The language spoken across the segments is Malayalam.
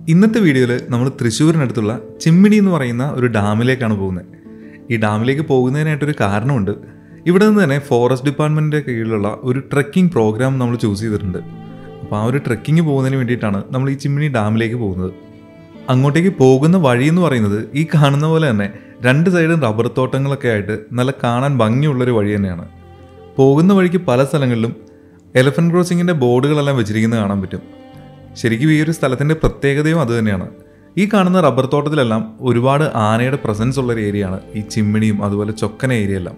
ഇന്നത്തെ വീഡിയോയിൽ നമ്മൾ തൃശ്ശൂരിനടുത്തുള്ള ചിമ്മിണി എന്ന് പറയുന്ന ഒരു ഡാമിലേക്കാണ് പോകുന്നത് ഈ ഡാമിലേക്ക് പോകുന്നതിനായിട്ടൊരു കാരണമുണ്ട് ഇവിടെ നിന്ന് തന്നെ ഫോറസ്റ്റ് ഡിപ്പാർട്ട്മെൻറ്റിൻ്റെ കീഴിലുള്ള ഒരു ട്രെക്കിംഗ് പ്രോഗ്രാം നമ്മൾ ചൂസ് ചെയ്തിട്ടുണ്ട് അപ്പോൾ ആ ഒരു ട്രെക്കിംഗ് പോകുന്നതിന് വേണ്ടിയിട്ടാണ് നമ്മൾ ഈ ചിമ്മിണി ഡാമിലേക്ക് പോകുന്നത് അങ്ങോട്ടേക്ക് പോകുന്ന വഴി എന്ന് പറയുന്നത് ഈ കാണുന്ന പോലെ തന്നെ രണ്ട് സൈഡും റബ്ബർ തോട്ടങ്ങളൊക്കെ ആയിട്ട് നല്ല കാണാൻ ഭംഗിയുള്ളൊരു വഴി തന്നെയാണ് പോകുന്ന വഴിക്ക് പല സ്ഥലങ്ങളിലും എലഫൻറ്റ് ക്രോസിങ്ങിൻ്റെ ബോർഡുകളെല്ലാം വെച്ചിരിക്കുന്നത് കാണാൻ പറ്റും ശരിക്കും ഈ ഒരു സ്ഥലത്തിൻ്റെ പ്രത്യേകതയും അത് തന്നെയാണ് ഈ കാണുന്ന റബ്ബർ തോട്ടത്തിലെല്ലാം ഒരുപാട് ആനയുടെ പ്രസൻസ് ഉള്ള ഒരു ഏരിയയാണ് ഈ ചിമ്മിണിയും അതുപോലെ ചൊക്കന ഏരിയ എല്ലാം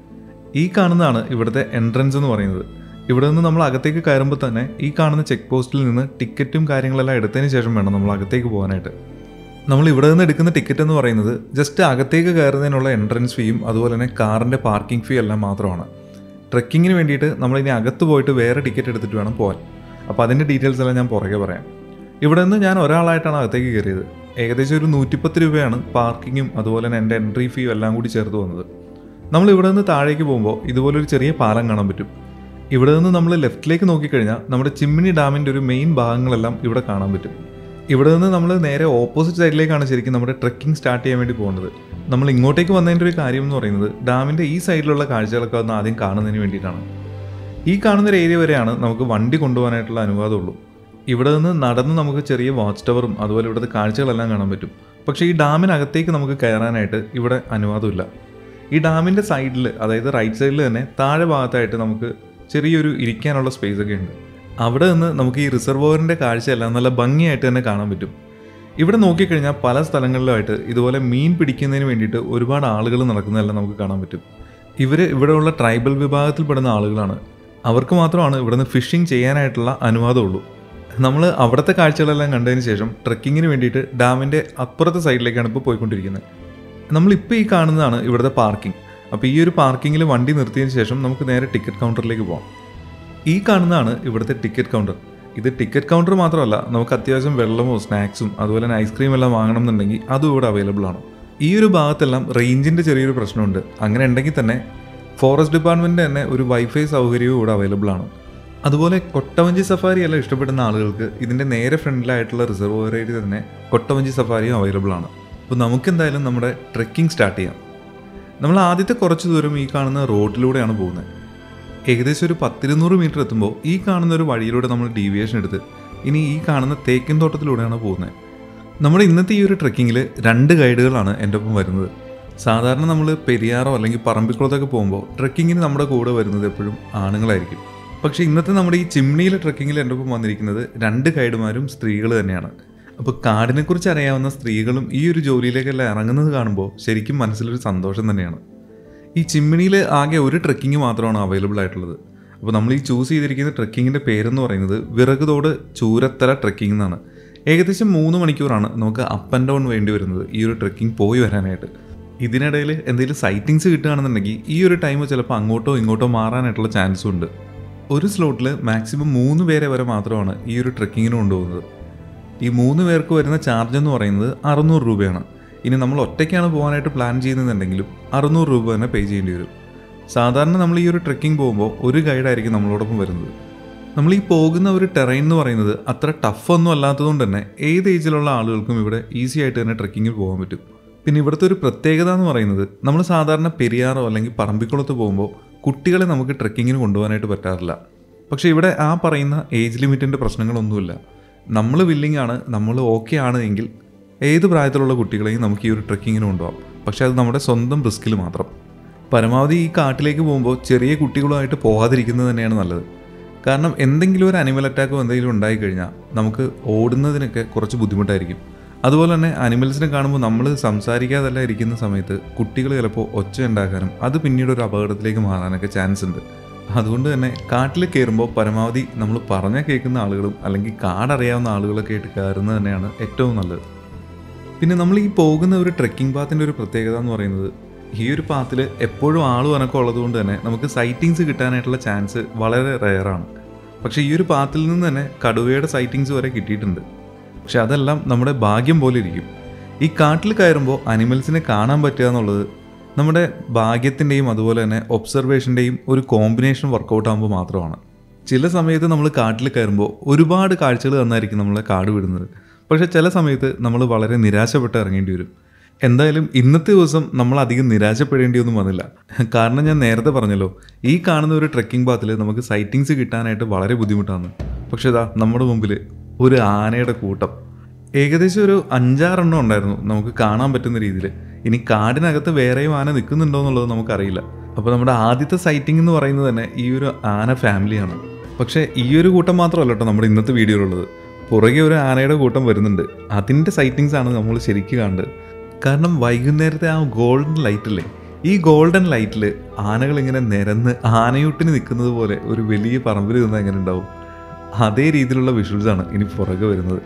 ഈ കാണുന്നതാണ് ഇവിടുത്തെ എൻട്രൻസ് എന്ന് പറയുന്നത് ഇവിടെ നിന്ന് നമ്മൾ അകത്തേക്ക് കയറുമ്പോൾ തന്നെ ഈ കാണുന്ന ചെക്ക് പോസ്റ്റിൽ നിന്ന് ടിക്കറ്റും കാര്യങ്ങളെല്ലാം എടുത്തതിന് ശേഷം വേണം നമ്മൾ അകത്തേക്ക് പോകാനായിട്ട് നമ്മൾ ഇവിടെ നിന്ന് എടുക്കുന്ന ടിക്കറ്റ് എന്ന് പറയുന്നത് ജസ്റ്റ് അകത്തേക്ക് കയറുന്നതിനുള്ള എൻട്രൻസ് ഫീയും അതുപോലെ തന്നെ കാറിൻ്റെ പാർക്കിംഗ് ഫീ എല്ലാം മാത്രമാണ് ട്രെക്കിങ്ങിന് വേണ്ടിയിട്ട് നമ്മൾ ഇനി അകത്ത് പോയിട്ട് വേറെ ടിക്കറ്റ് എടുത്തിട്ട് വേണം പോകാൻ അപ്പോൾ അതിൻ്റെ ഡീറ്റെയിൽസ് എല്ലാം ഞാൻ പുറകെ പറയാം ഇവിടെ നിന്ന് ഞാൻ ഒരാളായിട്ടാണ് അകത്തേക്ക് കയറിയത് ഏകദേശം ഒരു നൂറ്റിപ്പത്ത് രൂപയാണ് പാർക്കിങ്ങും അതുപോലെ തന്നെ എൻ്റെ എൻട്രി ഫീയും എല്ലാം കൂടി ചേർത്ത് വന്നത് നമ്മൾ ഇവിടെ നിന്ന് താഴേക്ക് പോകുമ്പോൾ ഇതുപോലൊരു ചെറിയ പാലം കാണാൻ പറ്റും ഇവിടെ നിന്ന് നമ്മൾ ലെഫ്റ്റിലേക്ക് നോക്കിക്കഴിഞ്ഞാൽ നമ്മുടെ ചിമ്മിണി ഡാമിൻ്റെ ഒരു മെയിൻ ഭാഗങ്ങളെല്ലാം ഇവിടെ കാണാൻ പറ്റും ഇവിടെ നിന്ന് നമ്മൾ നേരെ ഓപ്പോസിറ്റ് സൈഡിലേക്കാണ് ശരിക്കും നമ്മുടെ ട്രെക്കിംഗ് സ്റ്റാർട്ട് ചെയ്യാൻ വേണ്ടി പോകുന്നത് നമ്മൾ ഇങ്ങോട്ടേക്ക് വന്നതിൻ്റെ ഒരു കാര്യം എന്ന് പറയുന്നത് ഡാമിൻ്റെ ഈ സൈഡിലുള്ള കാഴ്ചകളൊക്കെ ഒന്ന് ആദ്യം കാണുന്നതിന് വേണ്ടിയിട്ടാണ് ഈ കാണുന്ന ഒരു ഏരിയ വരെയാണ് നമുക്ക് വണ്ടി കൊണ്ടുപോകാനായിട്ടുള്ള അനുവാദമുള്ളൂ ഇവിടെ നിന്ന് നടന്ന് നമുക്ക് ചെറിയ വാച്ച് ടവറും അതുപോലെ ഇവിടുത്തെ കാഴ്ചകളെല്ലാം കാണാൻ പറ്റും പക്ഷേ ഈ ഡാമിനകത്തേക്ക് നമുക്ക് കയറാനായിട്ട് ഇവിടെ അനുവാദമില്ല ഈ ഡാമിൻ്റെ സൈഡിൽ അതായത് റൈറ്റ് സൈഡിൽ തന്നെ താഴെ ഭാഗത്തായിട്ട് നമുക്ക് ചെറിയൊരു ഇരിക്കാനുള്ള സ്പേസ് ഒക്കെ ഉണ്ട് അവിടെ നിന്ന് നമുക്ക് ഈ റിസർവോയറിൻ്റെ കാഴ്ചയെല്ലാം നല്ല ഭംഗിയായിട്ട് തന്നെ കാണാൻ പറ്റും ഇവിടെ നോക്കിക്കഴിഞ്ഞാൽ പല സ്ഥലങ്ങളിലുമായിട്ട് ഇതുപോലെ മീൻ പിടിക്കുന്നതിന് വേണ്ടിയിട്ട് ഒരുപാട് ആളുകൾ നടക്കുന്നതെല്ലാം നമുക്ക് കാണാൻ പറ്റും ഇവർ ഇവിടെയുള്ള ട്രൈബൽ വിഭാഗത്തിൽപ്പെടുന്ന ആളുകളാണ് അവർക്ക് മാത്രമാണ് ഇവിടുന്ന് ഫിഷിംഗ് ചെയ്യാനായിട്ടുള്ള അനുവാദമുള്ളൂ നമ്മൾ അവിടുത്തെ കാഴ്ചകളെല്ലാം കണ്ടതിന് ശേഷം ട്രക്കിങ്ങിന് വേണ്ടിയിട്ട് ഡാമിൻ്റെ അപ്പുറത്തെ സൈഡിലേക്കാണ് ഇപ്പോൾ പോയിക്കൊണ്ടിരിക്കുന്നത് നമ്മളിപ്പോൾ ഈ കാണുന്നതാണ് ഇവിടുത്തെ പാർക്കിംഗ് അപ്പോൾ ഈ ഒരു പാർക്കിങ്ങിൽ വണ്ടി നിർത്തിയതിന് ശേഷം നമുക്ക് നേരെ ടിക്കറ്റ് കൗണ്ടറിലേക്ക് പോകാം ഈ കാണുന്നതാണ് ഇവിടുത്തെ ടിക്കറ്റ് കൗണ്ടർ ഇത് ടിക്കറ്റ് കൗണ്ടർ മാത്രമല്ല നമുക്ക് അത്യാവശ്യം വെള്ളമോ സ്നാക്സും അതുപോലെ തന്നെ ഐസ്ക്രീം എല്ലാം വാങ്ങണം എന്നുണ്ടെങ്കിൽ അതും ഇവിടെ അവൈലബിൾ ആണ് ഈ ഒരു ഭാഗത്തെല്ലാം റേഞ്ചിൻ്റെ ചെറിയൊരു പ്രശ്നമുണ്ട് അങ്ങനെ ഉണ്ടെങ്കിൽ തന്നെ ഫോറസ്റ്റ് ഡിപ്പാർട്ട്മെൻറ്റ് തന്നെ ഒരു വൈഫൈ സൗകര്യവും ഇവിടെ അവൈലബിൾ ആണ് അതുപോലെ കൊട്ടവഞ്ചി സഫാരി എല്ലാം ഇഷ്ടപ്പെടുന്ന ആളുകൾക്ക് ഇതിൻ്റെ നേരെ ഫ്രണ്ടിലായിട്ടുള്ള റിസർവോയർ ഏരിയ തന്നെ കൊട്ടവഞ്ചി സഫാരിയും അവൈലബിൾ ആണ് അപ്പോൾ നമുക്കെന്തായാലും നമ്മുടെ ട്രെക്കിംഗ് സ്റ്റാർട്ട് ചെയ്യാം നമ്മൾ ആദ്യത്തെ കുറച്ച് ദൂരം ഈ കാണുന്ന റോഡിലൂടെയാണ് പോകുന്നത് ഏകദേശം ഒരു പത്തിരുന്നൂറ് മീറ്റർ എത്തുമ്പോൾ ഈ കാണുന്ന ഒരു വഴിയിലൂടെ നമ്മൾ ഡീവിയേഷൻ എടുത്ത് ഇനി ഈ കാണുന്ന തേക്കിൻ തോട്ടത്തിലൂടെയാണ് പോകുന്നത് നമ്മുടെ ഇന്നത്തെ ഈ ഒരു ട്രെക്കിങ്ങിൽ രണ്ട് ഗൈഡുകളാണ് എൻ്റെ ഒപ്പം വരുന്നത് സാധാരണ നമ്മൾ പെരിയാറോ അല്ലെങ്കിൽ പറമ്പിക്കുളത്തൊക്കെ പോകുമ്പോൾ ട്രെക്കിങ്ങിന് നമ്മുടെ കൂടെ വരുന്നത് എപ്പോഴും ആണുങ്ങളായിരിക്കും പക്ഷേ ഇന്നത്തെ നമ്മുടെ ഈ ചിമ്മിണിയിലെ ട്രെക്കിങ്ങിൽ എൻ്റെ ഒപ്പം വന്നിരിക്കുന്നത് രണ്ട് ഗൈഡുമാരും സ്ത്രീകൾ തന്നെയാണ് അപ്പോൾ കാടിനെക്കുറിച്ച് അറിയാവുന്ന സ്ത്രീകളും ഈ ഒരു ജോലിയിലേക്കെല്ലാം ഇറങ്ങുന്നത് കാണുമ്പോൾ ശരിക്കും മനസ്സിലൊരു സന്തോഷം തന്നെയാണ് ഈ ചിമ്മിണിയിൽ ആകെ ഒരു ട്രെക്കിംഗ് മാത്രമാണ് അവൈലബിൾ ആയിട്ടുള്ളത് അപ്പോൾ നമ്മൾ ഈ ചൂസ് ചെയ്തിരിക്കുന്ന ട്രെക്കിങ്ങിൻ്റെ പേരെന്ന് പറയുന്നത് വിറകുതോട് ചൂരത്തല ട്രെക്കിംഗ് എന്നാണ് ഏകദേശം മൂന്ന് മണിക്കൂറാണ് നമുക്ക് അപ്പ് ആൻഡ് ഡൗൺ വേണ്ടി വരുന്നത് ഈ ഒരു ട്രെക്കിംഗ് പോയി വരാനായിട്ട് ഇതിനിടയിൽ എന്തെങ്കിലും സൈറ്റിങ്സ് കിട്ടുകയാണെന്നുണ്ടെങ്കിൽ ഈ ഒരു ടൈം ചിലപ്പോൾ അങ്ങോട്ടോ ഇങ്ങോട്ടോ മാറാനായിട്ടുള്ള ചാൻസും ഉണ്ട് ഒരു സ്ലോട്ടിൽ മാക്സിമം മൂന്ന് പേരെ വരെ മാത്രമാണ് ഈ ഒരു ട്രെക്കിങ്ങിന് കൊണ്ടുപോകുന്നത് ഈ മൂന്ന് പേർക്ക് വരുന്ന ചാർജ് എന്ന് പറയുന്നത് അറുന്നൂറ് രൂപയാണ് ഇനി നമ്മൾ ഒറ്റയ്ക്കാണ് പോകാനായിട്ട് പ്ലാൻ ചെയ്യുന്നുണ്ടെങ്കിലും അറുന്നൂറ് രൂപ തന്നെ പേ ചെയ്യേണ്ടി വരും സാധാരണ നമ്മൾ ഈ ഒരു ട്രെക്കിംഗ് പോകുമ്പോൾ ഒരു ഗൈഡായിരിക്കും നമ്മളോടൊപ്പം വരുന്നത് നമ്മൾ ഈ പോകുന്ന ഒരു ടെറൈൻ എന്ന് പറയുന്നത് അത്ര ടഫ് ഒന്നും അല്ലാത്തതുകൊണ്ട് തന്നെ ഏത് ഏജിലുള്ള ആളുകൾക്കും ഇവിടെ ഈസി ആയിട്ട് തന്നെ ട്രെക്കിങ്ങിൽ പോകാൻ പറ്റും പിന്നെ ഇവിടുത്തെ ഒരു പ്രത്യേകത എന്ന് പറയുന്നത് നമ്മൾ സാധാരണ പെരിയാറോ അല്ലെങ്കിൽ പറമ്പിക്കുളത്ത് പോകുമ്പോൾ കുട്ടികളെ നമുക്ക് ട്രെക്കിങ്ങിന് കൊണ്ടുപോകാനായിട്ട് പറ്റാറില്ല പക്ഷേ ഇവിടെ ആ പറയുന്ന ഏജ് ലിമിറ്റിൻ്റെ പ്രശ്നങ്ങളൊന്നുമില്ല നമ്മൾ വില്ലിംഗ് ആണ് നമ്മൾ ഓക്കെ ആണ് എങ്കിൽ ഏത് പ്രായത്തിലുള്ള കുട്ടികളെയും നമുക്ക് ഈ ഒരു ട്രെക്കിങ്ങിന് കൊണ്ടുപോകാം പക്ഷേ അത് നമ്മുടെ സ്വന്തം റിസ്കിൽ മാത്രം പരമാവധി ഈ കാട്ടിലേക്ക് പോകുമ്പോൾ ചെറിയ കുട്ടികളുമായിട്ട് പോകാതിരിക്കുന്നത് തന്നെയാണ് നല്ലത് കാരണം എന്തെങ്കിലും ഒരു അനിമൽ അറ്റാക്കോ എന്തെങ്കിലും ഉണ്ടായിക്കഴിഞ്ഞാൽ നമുക്ക് ഓടുന്നതിനൊക്കെ കുറച്ച് ബുദ്ധിമുട്ടായിരിക്കും അതുപോലെ തന്നെ അനിമൽസിനെ കാണുമ്പോൾ നമ്മൾ സംസാരിക്കാതല്ല ഇരിക്കുന്ന സമയത്ത് കുട്ടികൾ ചിലപ്പോൾ ഒച്ച ഉണ്ടാക്കാനും അത് പിന്നീട് ഒരു അപകടത്തിലേക്ക് മാറാനൊക്കെ ചാൻസ് ഉണ്ട് അതുകൊണ്ട് തന്നെ കാട്ടിൽ കയറുമ്പോൾ പരമാവധി നമ്മൾ പറഞ്ഞാൽ കേൾക്കുന്ന ആളുകളും അല്ലെങ്കിൽ കാടറിയാവുന്ന ആളുകളൊക്കെ ആയിട്ട് കയറുന്നത് തന്നെയാണ് ഏറ്റവും നല്ലത് പിന്നെ നമ്മൾ ഈ പോകുന്ന ഒരു ട്രെക്കിംഗ് പാത്തിൻ്റെ ഒരു പ്രത്യേകത എന്ന് പറയുന്നത് ഈ ഒരു പാത്തിൽ എപ്പോഴും ആളും അനക്കം ഉള്ളതുകൊണ്ട് തന്നെ നമുക്ക് സൈറ്റിങ്സ് കിട്ടാനായിട്ടുള്ള ചാൻസ് വളരെ റെയറാണ് പക്ഷേ ഈ ഒരു പാത്തിൽ നിന്ന് തന്നെ കടുവയുടെ സൈറ്റിങ്സ് വരെ കിട്ടിയിട്ടുണ്ട് പക്ഷെ അതെല്ലാം നമ്മുടെ ഭാഗ്യം പോലെ ഇരിക്കും ഈ കാട്ടിൽ കയറുമ്പോൾ അനിമൽസിനെ കാണാൻ പറ്റുക എന്നുള്ളത് നമ്മുടെ ഭാഗ്യത്തിൻ്റെയും അതുപോലെ തന്നെ ഒബ്സർവേഷൻ്റെയും ഒരു കോമ്പിനേഷൻ വർക്കൗട്ട് ആകുമ്പോൾ മാത്രമാണ് ചില സമയത്ത് നമ്മൾ കാട്ടിൽ കയറുമ്പോൾ ഒരുപാട് കാഴ്ചകൾ തന്നായിരിക്കും നമ്മളെ കാട് വിടുന്നത് പക്ഷേ ചില സമയത്ത് നമ്മൾ വളരെ നിരാശപ്പെട്ട് ഇറങ്ങേണ്ടി വരും എന്തായാലും ഇന്നത്തെ ദിവസം നമ്മൾ അധികം നിരാശപ്പെടേണ്ടിയൊന്നും വന്നില്ല കാരണം ഞാൻ നേരത്തെ പറഞ്ഞല്ലോ ഈ കാണുന്ന ഒരു ട്രെക്കിംഗ് പാത്തിൽ നമുക്ക് സൈറ്റിങ്സ് കിട്ടാനായിട്ട് വളരെ ബുദ്ധിമുട്ടാണ് പക്ഷേ ഇതാ നമ്മുടെ മുമ്പിൽ ഒരു ആനയുടെ കൂട്ടം ഏകദേശം ഒരു അഞ്ചാറെണ്ണം ഉണ്ടായിരുന്നു നമുക്ക് കാണാൻ പറ്റുന്ന രീതിയിൽ ഇനി കാടിനകത്ത് വേറെയും ആന നിൽക്കുന്നുണ്ടോ എന്നുള്ളത് നമുക്കറിയില്ല അപ്പോൾ നമ്മുടെ ആദ്യത്തെ സൈറ്റിംഗ് എന്ന് പറയുന്നത് തന്നെ ഈ ഒരു ആന ഫാമിലിയാണ് പക്ഷേ ഈ ഒരു കൂട്ടം മാത്രമല്ല കേട്ടോ നമ്മുടെ ഇന്നത്തെ വീഡിയോയിലുള്ളത് പുറകെ ഒരു ആനയുടെ കൂട്ടം വരുന്നുണ്ട് അതിൻ്റെ സൈറ്റിങ്സ് ആണ് നമ്മൾ ശരിക്കും കാണേണ്ടത് കാരണം വൈകുന്നേരത്തെ ആ ഗോൾഡൻ ലൈറ്റില്ലേ ഈ ഗോൾഡൻ ലൈറ്റിൽ ആനകൾ ഇങ്ങനെ നിരന്ന് ആനയൂട്ടിന് നിൽക്കുന്നത് പോലെ ഒരു വലിയ പറമ്പിൽ നിന്നാൽ എങ്ങനെ ഉണ്ടാവും അതേ രീതിയിലുള്ള വിഷ്വൽസ് ആണ് ഇനി പുറകെ വരുന്നത്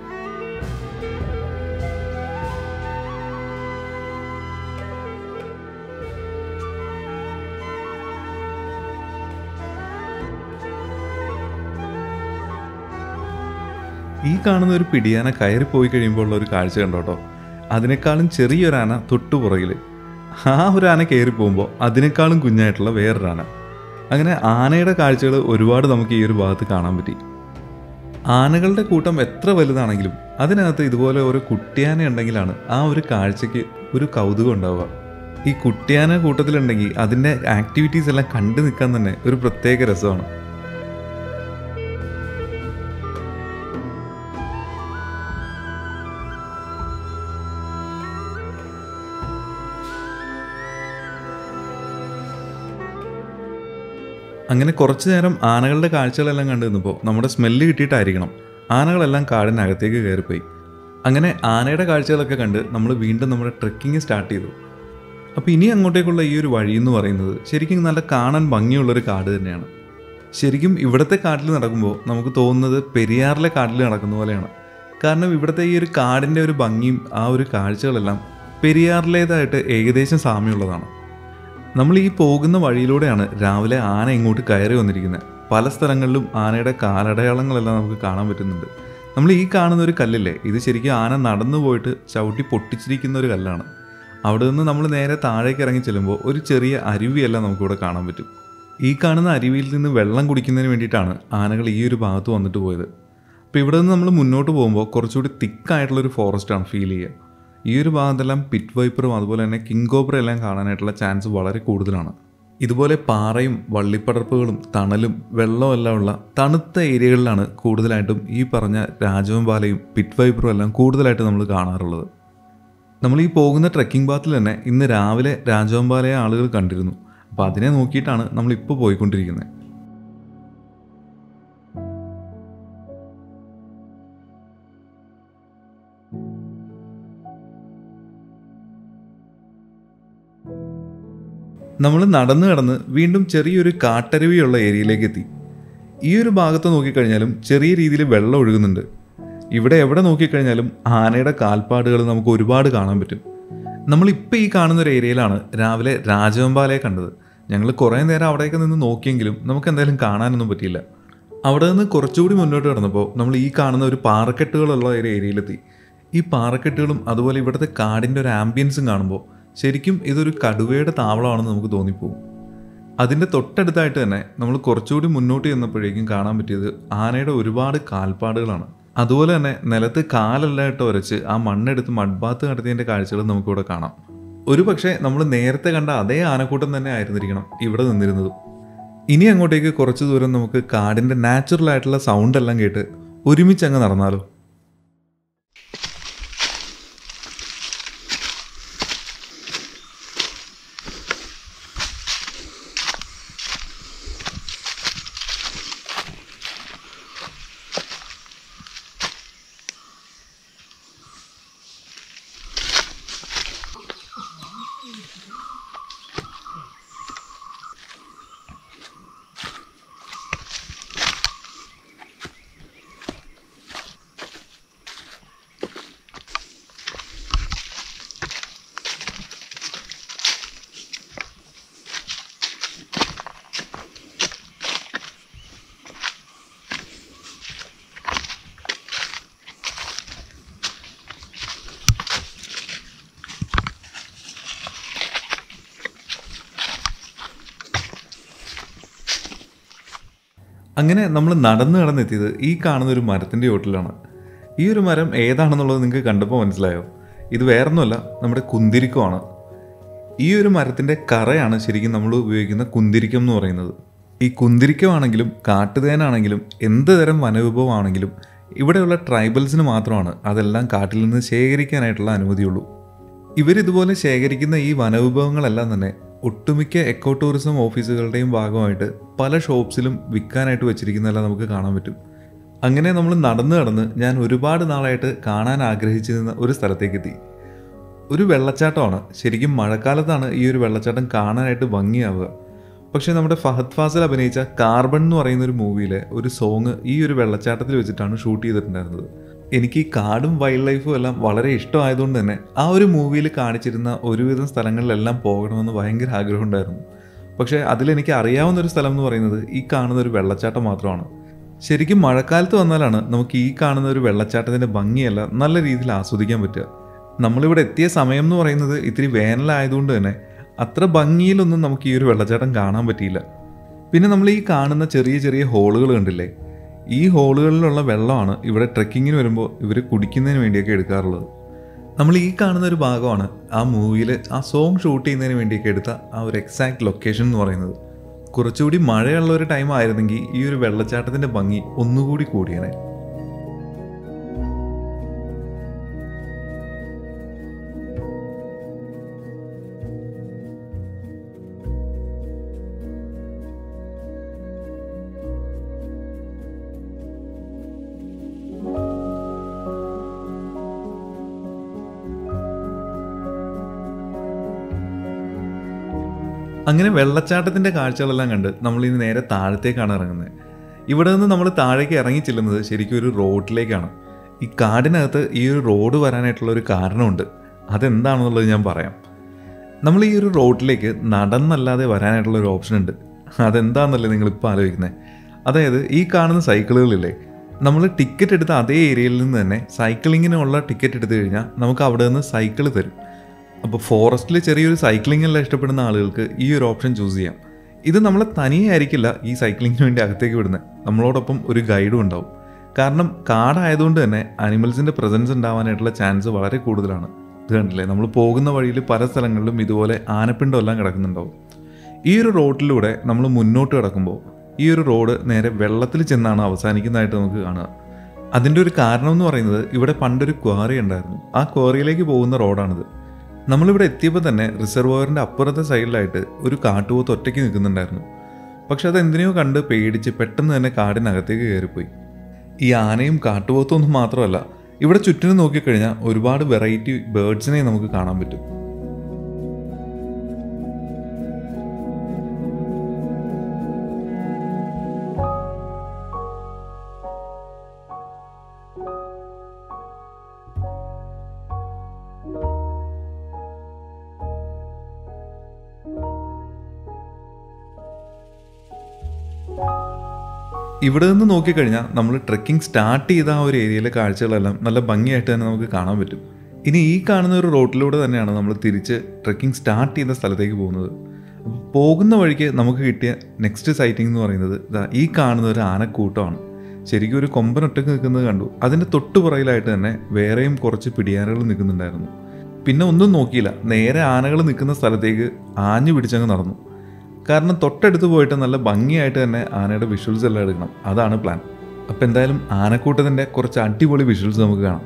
ഈ കാണുന്ന ഒരു പിടിയാന കയറി പോയി കഴിയുമ്പോൾ ഉള്ള ഒരു കാഴ്ച കണ്ടോട്ടോ അതിനേക്കാളും ചെറിയൊരു ആന തൊട്ടു പുറകിൽ ആ ഒരു ആന കയറി പോകുമ്പോൾ അതിനേക്കാളും കുഞ്ഞായിട്ടുള്ള വേറൊരു ആന അങ്ങനെ ആനയുടെ കാഴ്ചകൾ ഒരുപാട് നമുക്ക് ഈ ഒരു ഭാഗത്ത് കാണാൻ പറ്റി ആനകളുടെ കൂട്ടം എത്ര വലുതാണെങ്കിലും അതിനകത്ത് ഇതുപോലെ ഒരു കുട്ടിയാന ഉണ്ടെങ്കിലാണ് ആ ഒരു കാഴ്ചയ്ക്ക് ഒരു കൗതുകം ഉണ്ടാവുക ഈ കുട്ടിയാന കൂട്ടത്തിലുണ്ടെങ്കിൽ അതിൻ്റെ ആക്ടിവിറ്റീസ് എല്ലാം കണ്ടു നിൽക്കാൻ തന്നെ ഒരു പ്രത്യേക രസമാണ് അങ്ങനെ കുറച്ചു നേരം ആനകളുടെ കാഴ്ചകളെല്ലാം കണ്ടു നിന്നപ്പോൾ നമ്മുടെ സ്മെല്ല് കിട്ടിയിട്ടായിരിക്കണം ആനകളെല്ലാം കാടിനകത്തേക്ക് കയറിപ്പോയി അങ്ങനെ ആനയുടെ കാഴ്ചകളൊക്കെ കണ്ട് നമ്മൾ വീണ്ടും നമ്മുടെ ട്രെക്കിങ് സ്റ്റാർട്ട് ചെയ്തു അപ്പോൾ ഇനി അങ്ങോട്ടേക്കുള്ള ഈ ഒരു വഴി എന്ന് പറയുന്നത് ശരിക്കും നല്ല കാണാൻ ഭംഗിയുള്ളൊരു കാട് തന്നെയാണ് ശരിക്കും ഇവിടുത്തെ കാട്ടിൽ നടക്കുമ്പോൾ നമുക്ക് തോന്നുന്നത് പെരിയാറിലെ കാട്ടിൽ നടക്കുന്ന പോലെയാണ് കാരണം ഇവിടുത്തെ ഈ ഒരു കാടിൻ്റെ ഒരു ഭംഗിയും ആ ഒരു കാഴ്ചകളെല്ലാം പെരിയാറിലേതായിട്ട് ഏകദേശം സാമ്യമുള്ളതാണ് നമ്മൾ ഈ പോകുന്ന വഴിയിലൂടെയാണ് രാവിലെ ആന ഇങ്ങോട്ട് കയറി വന്നിരിക്കുന്നത് പല സ്ഥലങ്ങളിലും ആനയുടെ കാലടയാളങ്ങളെല്ലാം നമുക്ക് കാണാൻ പറ്റുന്നുണ്ട് നമ്മൾ ഈ കാണുന്ന ഒരു കല്ലില്ലേ ഇത് ശരിക്കും ആന നടന്നു പോയിട്ട് ചവിട്ടി പൊട്ടിച്ചിരിക്കുന്ന ഒരു കല്ലാണ് അവിടെ നിന്ന് നമ്മൾ നേരെ താഴേക്ക് ഇറങ്ങി ചെല്ലുമ്പോൾ ഒരു ചെറിയ അരുവിയെല്ലാം നമുക്കിവിടെ കാണാൻ പറ്റും ഈ കാണുന്ന അരുവിയിൽ നിന്ന് വെള്ളം കുടിക്കുന്നതിന് വേണ്ടിയിട്ടാണ് ആനകൾ ഈ ഒരു ഭാഗത്ത് വന്നിട്ട് പോയത് അപ്പോൾ ഇവിടെ നിന്ന് നമ്മൾ മുന്നോട്ട് പോകുമ്പോൾ കുറച്ചുകൂടി തിക്കായിട്ടുള്ളൊരു ഫോറസ്റ്റാണ് ഫീൽ ചെയ്യുക ഈ ഒരു ഭാഗത്തെല്ലാം പിറ്റ് വൈപ്പറും അതുപോലെ തന്നെ കിങ് കോബ്ര എല്ലാം കാണാനായിട്ടുള്ള ചാൻസ് വളരെ കൂടുതലാണ് ഇതുപോലെ പാറയും വള്ളിപ്പടർപ്പുകളും തണലും വെള്ളവും എല്ലാം ഉള്ള തണുത്ത ഏരിയകളിലാണ് കൂടുതലായിട്ടും ഈ പറഞ്ഞ രാജവമ്പാലയും പിറ്റ് വൈപ്പറും എല്ലാം കൂടുതലായിട്ട് നമ്മൾ കാണാറുള്ളത് നമ്മൾ ഈ പോകുന്ന ട്രെക്കിംഗ് പാത്തിൽ തന്നെ ഇന്ന് രാവിലെ രാജവമ്പാലയെ ആളുകൾ കണ്ടിരുന്നു അപ്പോൾ അതിനെ നോക്കിയിട്ടാണ് നമ്മൾ ഇപ്പോൾ പോയിക്കൊണ്ടിരിക്കുന്നത് നമ്മൾ നടന്നു കടന്ന് വീണ്ടും ചെറിയൊരു കാട്ടരുവിയുള്ള ഏരിയയിലേക്ക് എത്തി ഈ ഒരു ഭാഗത്ത് നോക്കിക്കഴിഞ്ഞാലും ചെറിയ രീതിയിൽ വെള്ളം ഒഴുകുന്നുണ്ട് ഇവിടെ എവിടെ നോക്കിക്കഴിഞ്ഞാലും ആനയുടെ കാൽപ്പാടുകൾ നമുക്ക് ഒരുപാട് കാണാൻ പറ്റും നമ്മളിപ്പോൾ ഈ കാണുന്ന ഒരു ഏരിയയിലാണ് രാവിലെ രാജവമ്പാലയെ കണ്ടത് ഞങ്ങൾ കുറേ നേരം അവിടേക്ക് നിന്ന് നോക്കിയെങ്കിലും നമുക്ക് എന്തായാലും കാണാനൊന്നും പറ്റിയില്ല അവിടെ നിന്ന് കുറച്ചുകൂടി മുന്നോട്ട് കടന്നപ്പോൾ നമ്മൾ ഈ കാണുന്ന ഒരു പാറക്കെട്ടുകളുള്ള ഒരു ഏരിയയിലെത്തി ഈ പാറക്കെട്ടുകളും അതുപോലെ ഇവിടുത്തെ കാടിൻ്റെ ഒരു ആംബിയൻസും കാണുമ്പോൾ ശരിക്കും ഇതൊരു കടുവയുടെ താവളമാണെന്ന് നമുക്ക് തോന്നിപ്പോകും അതിൻ്റെ തൊട്ടടുത്തായിട്ട് തന്നെ നമ്മൾ കുറച്ചുകൂടി മുന്നോട്ട് ചെന്നപ്പോഴേക്കും കാണാൻ പറ്റിയത് ആനയുടെ ഒരുപാട് കാൽപ്പാടുകളാണ് അതുപോലെ തന്നെ നിലത്ത് കാലെല്ലാം ഇട്ട് ഉരച്ച് ആ മണ്ണെടുത്ത് മഡ്ബാത്ത് നടത്തിയതിൻ്റെ കാഴ്ചകൾ നമുക്കിവിടെ കാണാം ഒരു പക്ഷേ നമ്മൾ നേരത്തെ കണ്ട അതേ ആനക്കൂട്ടം തന്നെ ആയിരുന്നിരിക്കണം ഇവിടെ നിന്നിരുന്നതും ഇനി അങ്ങോട്ടേക്ക് കുറച്ച് ദൂരം നമുക്ക് കാടിൻ്റെ നാച്ചുറൽ ആയിട്ടുള്ള സൗണ്ട് എല്ലാം കേട്ട് ഒരുമിച്ച് അങ്ങ് നടന്നാലോ അങ്ങനെ നമ്മൾ നടന്നു കടന്നെത്തിയത് ഈ കാണുന്ന ഒരു മരത്തിൻ്റെ ചോട്ടിലാണ് ഈ ഒരു മരം ഏതാണെന്നുള്ളത് നിങ്ങൾക്ക് കണ്ടപ്പോൾ മനസ്സിലായോ ഇത് വേറൊന്നുമല്ല നമ്മുടെ കുന്തിരിക്കമാണ് ഈ ഒരു മരത്തിൻ്റെ കറയാണ് ശരിക്കും നമ്മൾ ഉപയോഗിക്കുന്ന കുന്തിരിക്കം എന്ന് പറയുന്നത് ഈ കുന്തിരിക്കമാണെങ്കിലും കാട്ടുതേനാണെങ്കിലും എന്ത് തരം വനവിഭവമാണെങ്കിലും ഇവിടെയുള്ള ട്രൈബൽസിന് മാത്രമാണ് അതെല്ലാം കാട്ടിൽ നിന്ന് ശേഖരിക്കാനായിട്ടുള്ള അനുമതിയുള്ളൂ ഇവരിതുപോലെ ശേഖരിക്കുന്ന ഈ വനവിഭവങ്ങളെല്ലാം തന്നെ ഒട്ടുമിക്ക എക്കോ ടൂറിസം ഓഫീസുകളുടെയും ഭാഗമായിട്ട് പല ഷോപ്സിലും വിൽക്കാനായിട്ട് വെച്ചിരിക്കുന്നതെല്ലാം നമുക്ക് കാണാൻ പറ്റും അങ്ങനെ നമ്മൾ നടന്ന് നടന്ന് ഞാൻ ഒരുപാട് നാളായിട്ട് കാണാൻ ആഗ്രഹിച്ചിരുന്ന ഒരു സ്ഥലത്തേക്ക് എത്തി ഒരു വെള്ളച്ചാട്ടമാണ് ശരിക്കും മഴക്കാലത്താണ് ഈ ഒരു വെള്ളച്ചാട്ടം കാണാനായിട്ട് ഭംഗിയാവുക പക്ഷേ നമ്മുടെ ഫഹദ് ഫാസിൽ അഭിനയിച്ച കാർബൺ എന്ന് പറയുന്ന ഒരു മൂവിയിലെ ഒരു സോങ് ഈ ഒരു വെള്ളച്ചാട്ടത്തിൽ വെച്ചിട്ടാണ് ഷൂട്ട് ചെയ്തിട്ടുണ്ടായിരുന്നത് എനിക്ക് ഈ കാടും വൈൽഡ് ലൈഫും എല്ലാം വളരെ ഇഷ്ടമായതുകൊണ്ട് തന്നെ ആ ഒരു മൂവിയിൽ കാണിച്ചിരുന്ന ഒരുവിധം സ്ഥലങ്ങളിലെല്ലാം പോകണമെന്ന് ഭയങ്കര ആഗ്രഹമുണ്ടായിരുന്നു പക്ഷേ അതിലെനിക്ക് അറിയാവുന്ന ഒരു സ്ഥലം എന്ന് പറയുന്നത് ഈ കാണുന്ന ഒരു വെള്ളച്ചാട്ടം മാത്രമാണ് ശരിക്കും മഴക്കാലത്ത് വന്നാലാണ് നമുക്ക് ഈ കാണുന്ന ഒരു വെള്ളച്ചാട്ടത്തിൻ്റെ ഭംഗിയല്ല നല്ല രീതിയിൽ ആസ്വദിക്കാൻ പറ്റുക നമ്മളിവിടെ എത്തിയ സമയം എന്ന് പറയുന്നത് ഇത്തിരി വേനലായതുകൊണ്ട് തന്നെ അത്ര ഭംഗിയിലൊന്നും നമുക്ക് ഈ ഒരു വെള്ളച്ചാട്ടം കാണാൻ പറ്റിയില്ല പിന്നെ നമ്മൾ ഈ കാണുന്ന ചെറിയ ചെറിയ ഹോളുകൾ കണ്ടില്ലേ ഈ ഹോളുകളിലുള്ള വെള്ളമാണ് ഇവിടെ ട്രെക്കിങ്ങിന് വരുമ്പോൾ ഇവർ കുടിക്കുന്നതിന് വേണ്ടിയൊക്കെ എടുക്കാറുള്ളത് നമ്മൾ ഈ കാണുന്ന ഒരു ഭാഗമാണ് ആ മൂവിയിൽ ആ സോങ് ഷൂട്ട് ചെയ്യുന്നതിന് വേണ്ടിയൊക്കെ എടുത്ത ആ ഒരു എക്സാക്ട് ലൊക്കേഷൻ എന്ന് പറയുന്നത് കുറച്ചുകൂടി മഴയുള്ള ഒരു ടൈം ആയിരുന്നെങ്കിൽ ഈ ഒരു വെള്ളച്ചാട്ടത്തിൻ്റെ ഭംഗി ഒന്നുകൂടി കൂടിയേനെ അങ്ങനെ വെള്ളച്ചാട്ടത്തിൻ്റെ കാഴ്ചകളെല്ലാം കണ്ട് നമ്മൾ ഇനി നേരെ താഴത്തേക്കാണ് ഇറങ്ങുന്നത് ഇവിടെ നിന്ന് നമ്മൾ താഴേക്ക് ഇറങ്ങി ചെല്ലുന്നത് ശരിക്കും ഒരു റോഡിലേക്കാണ് ഈ കാടിനകത്ത് ഈ ഒരു റോഡ് വരാനായിട്ടുള്ള ഒരു കാരണമുണ്ട് അതെന്താണെന്നുള്ളത് ഞാൻ പറയാം നമ്മൾ ഈ ഒരു റോഡിലേക്ക് നടന്നല്ലാതെ വരാനായിട്ടുള്ള ഒരു ഓപ്ഷൻ ഉണ്ട് അതെന്താണെന്നല്ലേ നിങ്ങൾ ഇപ്പോൾ ആലോചിക്കുന്നത് അതായത് ഈ കാണുന്ന സൈക്കിളുകളില്ലേ നമ്മൾ ടിക്കറ്റ് എടുത്ത അതേ ഏരിയയിൽ നിന്ന് തന്നെ സൈക്ലിങ്ങിനുള്ള ടിക്കറ്റ് എടുത്തു കഴിഞ്ഞാൽ നമുക്ക് അവിടെ നിന്ന് സൈക്കിൾ തരും അപ്പോൾ ഫോറസ്റ്റിൽ ചെറിയൊരു സൈക്ലിംഗ് എല്ലാം ഇഷ്ടപ്പെടുന്ന ആളുകൾക്ക് ഈ ഒരു ഓപ്ഷൻ ചൂസ് ചെയ്യാം ഇത് നമ്മളെ തനിയെ ആയിരിക്കില്ല ഈ സൈക്ലിങ്ങിന് വേണ്ടി അകത്തേക്ക് വിടുന്നത് നമ്മളോടൊപ്പം ഒരു ഗൈഡും ഉണ്ടാവും കാരണം കാടായതുകൊണ്ട് തന്നെ അനിമൽസിൻ്റെ പ്രസൻസ് ഉണ്ടാവാനായിട്ടുള്ള ചാൻസ് വളരെ കൂടുതലാണ് ഇത് കണ്ടില്ലേ നമ്മൾ പോകുന്ന വഴിയിൽ പല സ്ഥലങ്ങളിലും ഇതുപോലെ ആനപ്പിണ്ടം എല്ലാം കിടക്കുന്നുണ്ടാവും ഈ ഒരു റോഡിലൂടെ നമ്മൾ മുന്നോട്ട് കിടക്കുമ്പോൾ ഈ ഒരു റോഡ് നേരെ വെള്ളത്തിൽ ചെന്നാണ് അവസാനിക്കുന്നതായിട്ട് നമുക്ക് കാണുക അതിൻ്റെ ഒരു കാരണം എന്ന് പറയുന്നത് ഇവിടെ പണ്ടൊരു ക്വാറി ഉണ്ടായിരുന്നു ആ ക്വാറിയിലേക്ക് പോകുന്ന റോഡാണിത് നമ്മളിവിടെ എത്തിയപ്പോൾ തന്നെ റിസർവോയറിൻ്റെ അപ്പുറത്തെ സൈഡിലായിട്ട് ഒരു കാട്ടുപോത്ത് ഒറ്റയ്ക്ക് നിൽക്കുന്നുണ്ടായിരുന്നു പക്ഷെ അത് എന്തിനെയോ കണ്ട് പേടിച്ച് പെട്ടെന്ന് തന്നെ കാടിനകത്തേക്ക് കയറിപ്പോയി ഈ ആനയും കാട്ടുപോത്തും ഒന്നും മാത്രമല്ല ഇവിടെ ചുറ്റിനും നോക്കിക്കഴിഞ്ഞാൽ ഒരുപാട് വെറൈറ്റി ബേർഡ്സിനെ നമുക്ക് കാണാൻ പറ്റും ഇവിടെ നിന്ന് നോക്കിക്കഴിഞ്ഞാൽ നമ്മൾ ട്രെക്കിംഗ് സ്റ്റാർട്ട് ചെയ്ത ആ ഒരു ഏരിയയിലെ കാഴ്ചകളെല്ലാം നല്ല ഭംഗിയായിട്ട് തന്നെ നമുക്ക് കാണാൻ പറ്റും ഇനി ഈ കാണുന്ന ഒരു റോഡിലൂടെ തന്നെയാണ് നമ്മൾ തിരിച്ച് ട്രെക്കിംഗ് സ്റ്റാർട്ട് ചെയ്ത സ്ഥലത്തേക്ക് പോകുന്നത് അപ്പോൾ പോകുന്ന വഴിക്ക് നമുക്ക് കിട്ടിയ നെക്സ്റ്റ് സൈറ്റിംഗ് എന്ന് പറയുന്നത് ദാ ഈ കാണുന്ന ഒരു ആനക്കൂട്ടമാണ് ശരിക്കും ഒരു കൊമ്പൻ ഒറ്റക്ക് നിൽക്കുന്നത് കണ്ടു അതിൻ്റെ തൊട്ടു പുറകിലായിട്ട് തന്നെ വേറെയും കുറച്ച് പിടിയാനകൾ നിൽക്കുന്നുണ്ടായിരുന്നു പിന്നെ ഒന്നും നോക്കിയില്ല നേരെ ആനകൾ നിൽക്കുന്ന സ്ഥലത്തേക്ക് ആഞ്ഞു പിടിച്ചങ്ങ് നടന്നു കാരണം തൊട്ടടുത്ത് പോയിട്ട് നല്ല ഭംഗിയായിട്ട് തന്നെ ആനയുടെ വിഷ്വൽസ് എല്ലാം എടുക്കണം അതാണ് പ്ലാൻ അപ്പം എന്തായാലും ആനക്കൂട്ടത്തിൻ്റെ കുറച്ച് അടിപൊളി വിഷ്വൽസ് നമുക്ക് കാണാം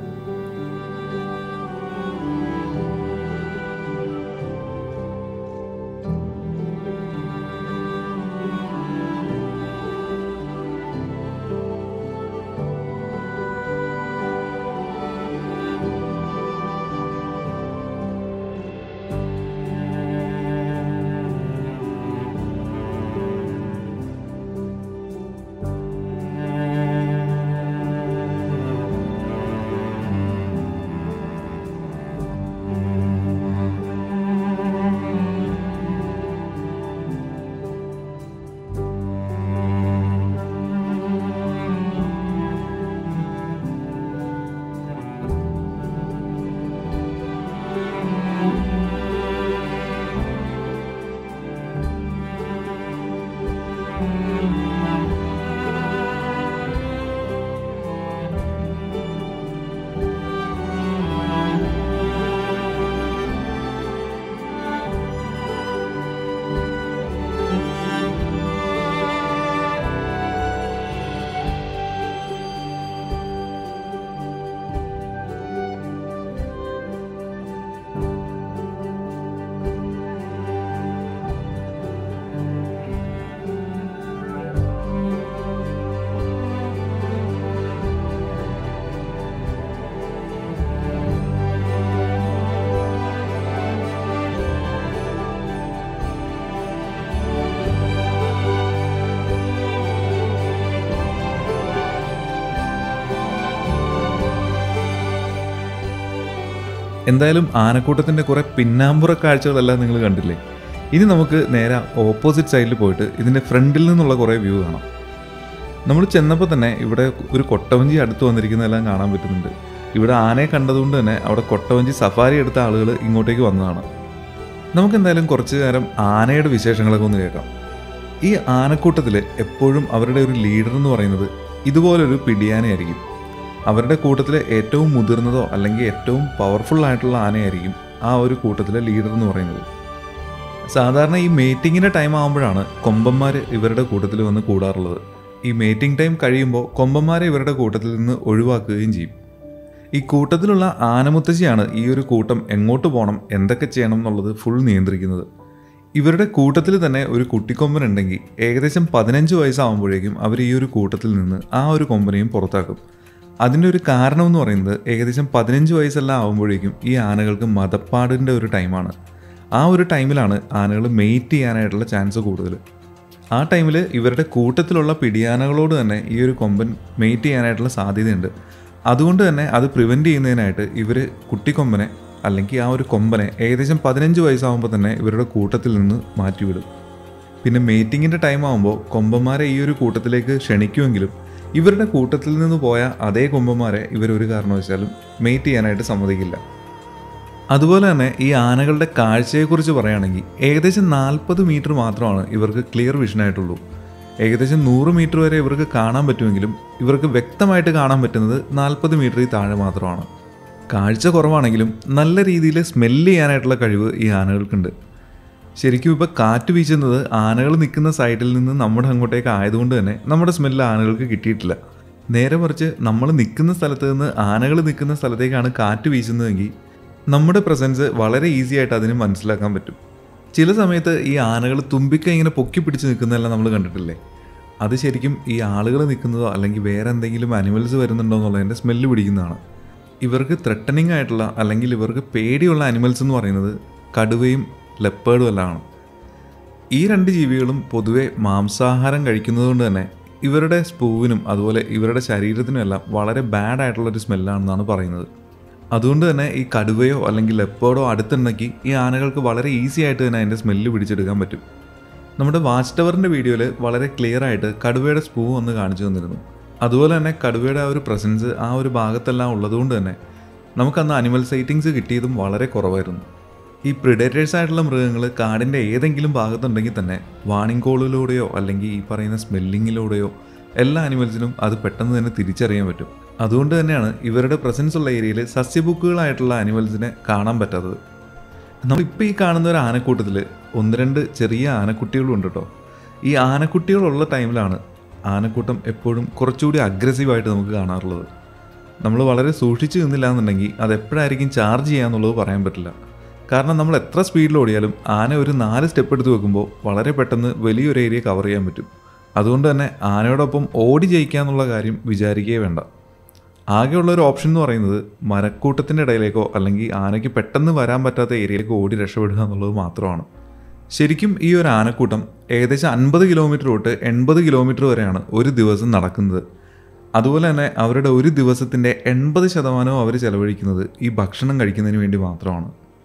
എന്തായാലും ആനക്കൂട്ടത്തിൻ്റെ കുറേ പിന്നാമ്പുറ കാഴ്ചകളെല്ലാം നിങ്ങൾ കണ്ടില്ലേ ഇനി നമുക്ക് നേരെ ഓപ്പോസിറ്റ് സൈഡിൽ പോയിട്ട് ഇതിൻ്റെ ഫ്രണ്ടിൽ നിന്നുള്ള കുറേ വ്യൂ കാണാം നമ്മൾ ചെന്നപ്പോൾ തന്നെ ഇവിടെ ഒരു കൊട്ടവഞ്ചി അടുത്ത് വന്നിരിക്കുന്നതെല്ലാം കാണാൻ പറ്റുന്നുണ്ട് ഇവിടെ ആനയെ കണ്ടതുകൊണ്ട് തന്നെ അവിടെ കൊട്ടവഞ്ചി സഫാരി എടുത്ത ആളുകൾ ഇങ്ങോട്ടേക്ക് വന്നതാണ് നമുക്ക് എന്തായാലും കുറച്ച് നേരം ആനയുടെ വിശേഷങ്ങളൊക്കെ ഒന്ന് കേൾക്കാം ഈ ആനക്കൂട്ടത്തിൽ എപ്പോഴും അവരുടെ ഒരു ലീഡർ എന്ന് പറയുന്നത് ഇതുപോലൊരു പിടിയാനയായിരിക്കും അവരുടെ കൂട്ടത്തിലെ ഏറ്റവും മുതിർന്നതോ അല്ലെങ്കിൽ ഏറ്റവും പവർഫുൾ ആയിട്ടുള്ള ആനയായിരിക്കും ആ ഒരു കൂട്ടത്തിലെ ലീഡർ എന്ന് പറയുന്നത് സാധാരണ ഈ മീറ്റിങ്ങിൻ്റെ ടൈം ആകുമ്പോഴാണ് കൊമ്പന്മാർ ഇവരുടെ കൂട്ടത്തിൽ വന്ന് കൂടാറുള്ളത് ഈ മീറ്റിംഗ് ടൈം കഴിയുമ്പോൾ കൊമ്പന്മാരെ ഇവരുടെ കൂട്ടത്തിൽ നിന്ന് ഒഴിവാക്കുകയും ചെയ്യും ഈ കൂട്ടത്തിലുള്ള ആനമുത്തശ്ശിയാണ് ഈ ഒരു കൂട്ടം എങ്ങോട്ട് പോകണം എന്തൊക്കെ ചെയ്യണം എന്നുള്ളത് ഫുൾ നിയന്ത്രിക്കുന്നത് ഇവരുടെ കൂട്ടത്തിൽ തന്നെ ഒരു കുട്ടിക്കൊമ്പൻ ഉണ്ടെങ്കിൽ ഏകദേശം പതിനഞ്ച് വയസ്സാകുമ്പോഴേക്കും അവർ ഈ ഒരു കൂട്ടത്തിൽ നിന്ന് ആ ഒരു കൊമ്പനെയും പുറത്താക്കും അതിൻ്റെ ഒരു കാരണം എന്ന് പറയുന്നത് ഏകദേശം പതിനഞ്ച് വയസ്സെല്ലാം ആകുമ്പോഴേക്കും ഈ ആനകൾക്ക് മതപ്പാടിൻ്റെ ഒരു ടൈമാണ് ആ ഒരു ടൈമിലാണ് ആനകൾ മെയ്റ്റ് ചെയ്യാനായിട്ടുള്ള ചാൻസ് കൂടുതൽ ആ ടൈമിൽ ഇവരുടെ കൂട്ടത്തിലുള്ള പിടിയാനകളോട് തന്നെ ഈ ഒരു കൊമ്പൻ മെയ്റ്റ് ചെയ്യാനായിട്ടുള്ള സാധ്യതയുണ്ട് അതുകൊണ്ട് തന്നെ അത് പ്രിവെൻറ്റ് ചെയ്യുന്നതിനായിട്ട് ഇവർ കുട്ടിക്കൊമ്പനെ അല്ലെങ്കിൽ ആ ഒരു കൊമ്പനെ ഏകദേശം പതിനഞ്ച് വയസ്സാകുമ്പോൾ തന്നെ ഇവരുടെ കൂട്ടത്തിൽ നിന്ന് മാറ്റിവിടും പിന്നെ മീറ്റിങ്ങിൻ്റെ ടൈം ആകുമ്പോൾ കൊമ്പന്മാരെ ഈ ഒരു കൂട്ടത്തിലേക്ക് ക്ഷണിക്കുമെങ്കിലും ഇവരുടെ കൂട്ടത്തിൽ നിന്ന് പോയ അതേ കൊമ്പന്മാരെ ഇവർ ഒരു കാരണവശാലും മെയ്റ്റ് ചെയ്യാനായിട്ട് സമ്മതിക്കില്ല അതുപോലെ തന്നെ ഈ ആനകളുടെ കാഴ്ചയെക്കുറിച്ച് പറയുകയാണെങ്കിൽ ഏകദേശം നാൽപ്പത് മീറ്റർ മാത്രമാണ് ഇവർക്ക് ക്ലിയർ വിഷനായിട്ടുള്ളൂ ഏകദേശം നൂറ് മീറ്റർ വരെ ഇവർക്ക് കാണാൻ പറ്റുമെങ്കിലും ഇവർക്ക് വ്യക്തമായിട്ട് കാണാൻ പറ്റുന്നത് നാൽപ്പത് മീറ്ററിൽ താഴെ മാത്രമാണ് കാഴ്ച കുറവാണെങ്കിലും നല്ല രീതിയിൽ സ്മെല്ല് ചെയ്യാനായിട്ടുള്ള കഴിവ് ഈ ആനകൾക്കുണ്ട് ശരിക്കും ഇപ്പോൾ കാറ്റ് വീശുന്നത് ആനകൾ നിൽക്കുന്ന സൈഡിൽ നിന്ന് നമ്മുടെ അങ്ങോട്ടേക്ക് ആയതുകൊണ്ട് തന്നെ നമ്മുടെ സ്മെല്ല് ആനകൾക്ക് കിട്ടിയിട്ടില്ല നേരെ മറിച്ച് നമ്മൾ നിൽക്കുന്ന സ്ഥലത്ത് നിന്ന് ആനകൾ നിൽക്കുന്ന സ്ഥലത്തേക്കാണ് കാറ്റ് വീശുന്നതെങ്കിൽ നമ്മുടെ പ്രസൻസ് വളരെ ഈസി ആയിട്ട് അതിന് മനസ്സിലാക്കാൻ പറ്റും ചില സമയത്ത് ഈ ആനകൾ തുമ്പിക്ക ഇങ്ങനെ പൊക്കി പിടിച്ച് നിൽക്കുന്നതെല്ലാം നമ്മൾ കണ്ടിട്ടില്ലേ അത് ശരിക്കും ഈ ആളുകൾ നിൽക്കുന്നതോ അല്ലെങ്കിൽ വേറെ എന്തെങ്കിലും അനിമൽസ് വരുന്നുണ്ടോ എന്നുള്ളതിൻ്റെ സ്മെല്ല് പിടിക്കുന്നതാണ് ഇവർക്ക് ത്രെട്ടനിങ് ആയിട്ടുള്ള അല്ലെങ്കിൽ ഇവർക്ക് പേടിയുള്ള അനിമൽസ് എന്ന് പറയുന്നത് കടുവയും ലെപ്പേർഡും എല്ലാമാണ് ഈ രണ്ട് ജീവികളും പൊതുവെ മാംസാഹാരം കഴിക്കുന്നതുകൊണ്ട് തന്നെ ഇവരുടെ സ്പൂവിനും അതുപോലെ ഇവരുടെ ശരീരത്തിനും എല്ലാം വളരെ ബാഡ് ആയിട്ടുള്ള ഒരു സ്മെല്ലാണെന്നാണ് പറയുന്നത് അതുകൊണ്ട് തന്നെ ഈ കടുവയോ അല്ലെങ്കിൽ ലെപ്പേർഡോ അടുത്തുണ്ടെങ്കിൽ ഈ ആനകൾക്ക് വളരെ ഈസി ആയിട്ട് തന്നെ അതിൻ്റെ സ്മെല്ല് പിടിച്ചെടുക്കാൻ പറ്റും നമ്മുടെ വാച്ച് ടവറിൻ്റെ വീഡിയോയിൽ വളരെ ക്ലിയർ ആയിട്ട് കടുവയുടെ സ്പൂ ഒന്ന് കാണിച്ചു തന്നിരുന്നു അതുപോലെ തന്നെ കടുവയുടെ ആ ഒരു പ്രസൻസ് ആ ഒരു ഭാഗത്തെല്ലാം ഉള്ളതുകൊണ്ട് തന്നെ നമുക്കന്ന് അനിമൽ സൈറ്റിങ്സ് കിട്ടിയതും വളരെ കുറവായിരുന്നു ഈ പ്രിഡേറ്റേഴ്സ് ആയിട്ടുള്ള മൃഗങ്ങൾ കാടിൻ്റെ ഏതെങ്കിലും ഭാഗത്തുണ്ടെങ്കിൽ തന്നെ വാണിംഗ് കോളിലൂടെയോ അല്ലെങ്കിൽ ഈ പറയുന്ന സ്മെല്ലിങ്ങിലൂടെയോ എല്ലാ അനിമൽസിനും അത് പെട്ടെന്ന് തന്നെ തിരിച്ചറിയാൻ പറ്റും അതുകൊണ്ട് തന്നെയാണ് ഇവരുടെ പ്രസൻസ് ഉള്ള ഏരിയയിൽ സസ്യബുക്കുകളായിട്ടുള്ള അനിമൽസിനെ കാണാൻ പറ്റാത്തത് നമ്മളിപ്പോൾ ഈ കാണുന്ന ഒരു ആനക്കൂട്ടത്തിൽ ഒന്ന് രണ്ട് ചെറിയ ആനക്കുട്ടികളും ഉണ്ട് കേട്ടോ ഈ ആനക്കുട്ടികളുള്ള ടൈമിലാണ് ആനക്കൂട്ടം എപ്പോഴും കുറച്ചുകൂടി അഗ്രസീവായിട്ട് നമുക്ക് കാണാറുള്ളത് നമ്മൾ വളരെ സൂക്ഷിച്ച് നിന്നില്ല എന്നുണ്ടെങ്കിൽ അത് എപ്പോഴായിരിക്കും ചാർജ് ചെയ്യാന്നുള്ളത് പറയാൻ പറ്റില്ല കാരണം നമ്മൾ എത്ര സ്പീഡിൽ ഓടിയാലും ആന ഒരു നാല് സ്റ്റെപ്പ് എടുത്ത് വെക്കുമ്പോൾ വളരെ പെട്ടെന്ന് വലിയൊരു ഏരിയ കവർ ചെയ്യാൻ പറ്റും അതുകൊണ്ട് തന്നെ ആനയോടൊപ്പം ഓടി ജയിക്കുക എന്നുള്ള കാര്യം വിചാരിക്കുകയേ വേണ്ട ആകെയുള്ള ഒരു ഓപ്ഷൻ എന്ന് പറയുന്നത് മരക്കൂട്ടത്തിൻ്റെ ഇടയിലേക്കോ അല്ലെങ്കിൽ ആനയ്ക്ക് പെട്ടെന്ന് വരാൻ പറ്റാത്ത ഏരിയയിലേക്ക് ഓടി രക്ഷപ്പെടുക എന്നുള്ളത് മാത്രമാണ് ശരിക്കും ഈ ഒരു ആനക്കൂട്ടം ഏകദേശം അൻപത് കിലോമീറ്റർ തൊട്ട് എൺപത് കിലോമീറ്റർ വരെയാണ് ഒരു ദിവസം നടക്കുന്നത് അതുപോലെ തന്നെ അവരുടെ ഒരു ദിവസത്തിൻ്റെ എൺപത് ശതമാനവും അവർ ചെലവഴിക്കുന്നത് ഈ ഭക്ഷണം കഴിക്കുന്നതിന് വേണ്ടി മാത്രമാണ്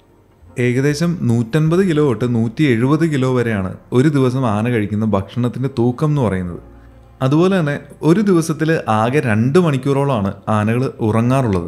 ഏകദേശം നൂറ്റൻപത് കിലോ തൊട്ട് നൂറ്റി എഴുപത് കിലോ വരെയാണ് ഒരു ദിവസം ആന കഴിക്കുന്ന ഭക്ഷണത്തിൻ്റെ തൂക്കം എന്ന് പറയുന്നത് അതുപോലെ തന്നെ ഒരു ദിവസത്തിൽ ആകെ രണ്ട് മണിക്കൂറോളമാണ് ആനകൾ ഉറങ്ങാറുള്ളത്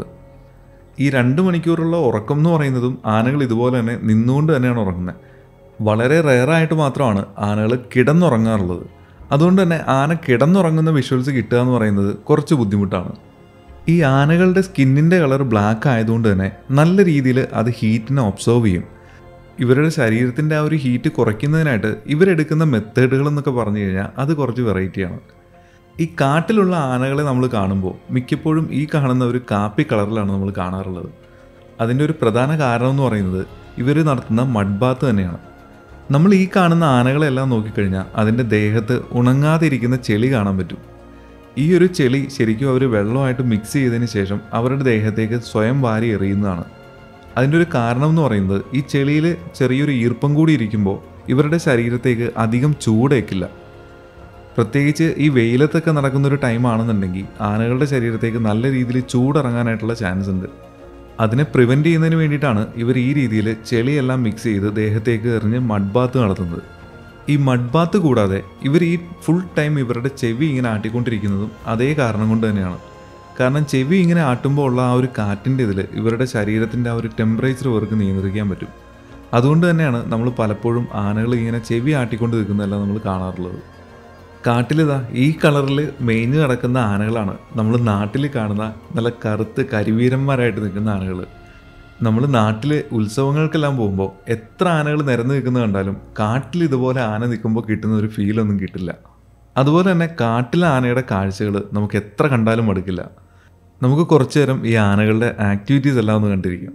ഈ രണ്ട് മണിക്കൂറുള്ള ഉറക്കം എന്ന് പറയുന്നതും ആനകൾ ഇതുപോലെ തന്നെ നിന്നുകൊണ്ട് തന്നെയാണ് ഉറങ്ങുന്നത് വളരെ റെയറായിട്ട് മാത്രമാണ് ആനകൾ കിടന്നുറങ്ങാറുള്ളത് അതുകൊണ്ട് തന്നെ ആന കിടന്നുറങ്ങുന്ന വിഷ്വൽസ് കിട്ടുക എന്ന് പറയുന്നത് കുറച്ച് ബുദ്ധിമുട്ടാണ് ഈ ആനകളുടെ സ്കിന്നിൻ്റെ കളർ ബ്ലാക്ക് ആയതുകൊണ്ട് തന്നെ നല്ല രീതിയിൽ അത് ഹീറ്റിനെ ഒബ്സർവ് ചെയ്യും ഇവരുടെ ശരീരത്തിൻ്റെ ആ ഒരു ഹീറ്റ് കുറയ്ക്കുന്നതിനായിട്ട് ഇവരെടുക്കുന്ന മെത്തേഡുകൾ എന്നൊക്കെ പറഞ്ഞു കഴിഞ്ഞാൽ അത് കുറച്ച് വെറൈറ്റിയാണ് ഈ കാട്ടിലുള്ള ആനകളെ നമ്മൾ കാണുമ്പോൾ മിക്കപ്പോഴും ഈ കാണുന്ന ഒരു കാപ്പി കളറിലാണ് നമ്മൾ കാണാറുള്ളത് അതിൻ്റെ ഒരു പ്രധാന കാരണം എന്ന് പറയുന്നത് ഇവർ നടത്തുന്ന മഡ് ബാത്ത് തന്നെയാണ് നമ്മൾ ഈ കാണുന്ന ആനകളെല്ലാം നോക്കിക്കഴിഞ്ഞാൽ അതിൻ്റെ ദേഹത്ത് ഉണങ്ങാതിരിക്കുന്ന ചെളി കാണാൻ പറ്റും ഈ ഒരു ചെളി ശരിക്കും അവർ വെള്ളമായിട്ട് മിക്സ് ചെയ്തതിന് ശേഷം അവരുടെ ദേഹത്തേക്ക് സ്വയം വാരി എറിയുന്നതാണ് അതിൻ്റെ ഒരു കാരണം എന്ന് പറയുന്നത് ഈ ചെളിയിൽ ചെറിയൊരു ഈർപ്പം കൂടി ഇരിക്കുമ്പോൾ ഇവരുടെ ശരീരത്തേക്ക് അധികം ചൂടേക്കില്ല പ്രത്യേകിച്ച് ഈ വെയിലത്തൊക്കെ നടക്കുന്ന ഒരു ടൈം ആണെന്നുണ്ടെങ്കിൽ ആനകളുടെ ശരീരത്തേക്ക് നല്ല രീതിയിൽ ചൂടിറങ്ങാനായിട്ടുള്ള ചാൻസ് ഉണ്ട് അതിനെ പ്രിവെൻറ്റ് ചെയ്യുന്നതിന് വേണ്ടിയിട്ടാണ് ഇവർ ഈ രീതിയിൽ ചെളിയെല്ലാം മിക്സ് ചെയ്ത് ദേഹത്തേക്ക് എറിഞ്ഞ് മഡ് ബാത്ത് നടത്തുന്നത് ഈ മഡ് ബാത്ത് കൂടാതെ ഇവർ ഈ ഫുൾ ടൈം ഇവരുടെ ചെവി ഇങ്ങനെ ആട്ടിക്കൊണ്ടിരിക്കുന്നതും അതേ കാരണം കൊണ്ട് തന്നെയാണ് കാരണം ചെവി ഇങ്ങനെ ആട്ടുമ്പോൾ ഉള്ള ആ ഒരു കാറ്റിൻ്റെ ഇതിൽ ഇവരുടെ ശരീരത്തിൻ്റെ ആ ഒരു ടെമ്പറേച്ചർ ഇവർക്ക് നിയന്ത്രിക്കാൻ പറ്റും അതുകൊണ്ട് തന്നെയാണ് നമ്മൾ പലപ്പോഴും ആനകൾ ഇങ്ങനെ ചെവി ആട്ടിക്കൊണ്ട് നിൽക്കുന്നതെല്ലാം നമ്മൾ കാണാറുള്ളത് കാട്ടിലിതാ ഈ കളറിൽ മേഞ്ഞു കിടക്കുന്ന ആനകളാണ് നമ്മൾ നാട്ടിൽ കാണുന്ന നല്ല കറുത്ത് കരിവീരന്മാരായിട്ട് നിൽക്കുന്ന ആനകൾ നമ്മൾ നാട്ടിൽ ഉത്സവങ്ങൾക്കെല്ലാം പോകുമ്പോൾ എത്ര ആനകൾ നിരന്ന് നിൽക്കുന്നത് കണ്ടാലും കാട്ടിൽ ഇതുപോലെ ആന നിൽക്കുമ്പോൾ കിട്ടുന്ന ഒരു ഫീലൊന്നും കിട്ടില്ല അതുപോലെ തന്നെ കാട്ടിലെ ആനയുടെ കാഴ്ചകൾ നമുക്ക് എത്ര കണ്ടാലും മടുക്കില്ല നമുക്ക് കുറച്ചു നേരം ഈ ആനകളുടെ ആക്ടിവിറ്റീസ് എല്ലാം ഒന്ന് കണ്ടിരിക്കാം